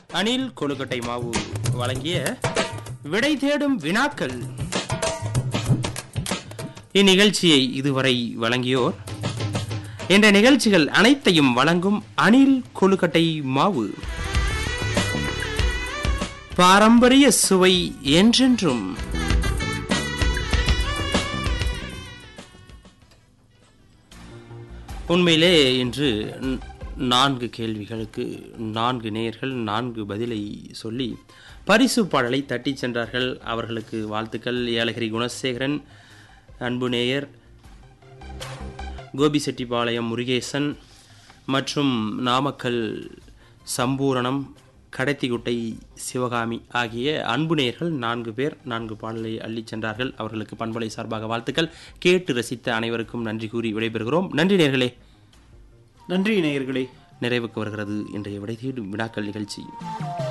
அணில் கொழுக்கட்டை மாவு வழங்கிய விடை தேடும் வினாக்கள் இந்நிகழ்ச்சியை இதுவரை வழங்கியோர் என்ற நிகழ்ச்சிகள் அனைத்தையும் வழங்கும் அணில் கொழுக்கட்டை மாவு பாரம்பரிய சுவை என்றென்றும் உண்மையிலே இன்று ந- நான்கு கேள்விகளுக்கு நான்கு நேயர்கள் நான்கு பதிலை சொல்லி பரிசு பாடலை தட்டிச் சென்றார்கள் அவர்களுக்கு வாழ்த்துக்கள் ஏலகிரி குணசேகரன் அன்பு நேயர் கோபிசெட்டிப்பாளையம் முருகேசன் மற்றும் நாமக்கல் சம்பூரணம் கடத்திக்குட்டை சிவகாமி ஆகிய அன்பு நேயர்கள் நான்கு பேர் நான்கு பாடலை அள்ளிச் சென்றார்கள் அவர்களுக்கு பண்பலை சார்பாக வாழ்த்துக்கள் கேட்டு ரசித்த அனைவருக்கும் நன்றி கூறி விடைபெறுகிறோம் நன்றி நேர்களே நன்றி நேயர்களே நிறைவுக்கு வருகிறது இன்றைய விடை தேடும் வினாக்கள் நிகழ்ச்சி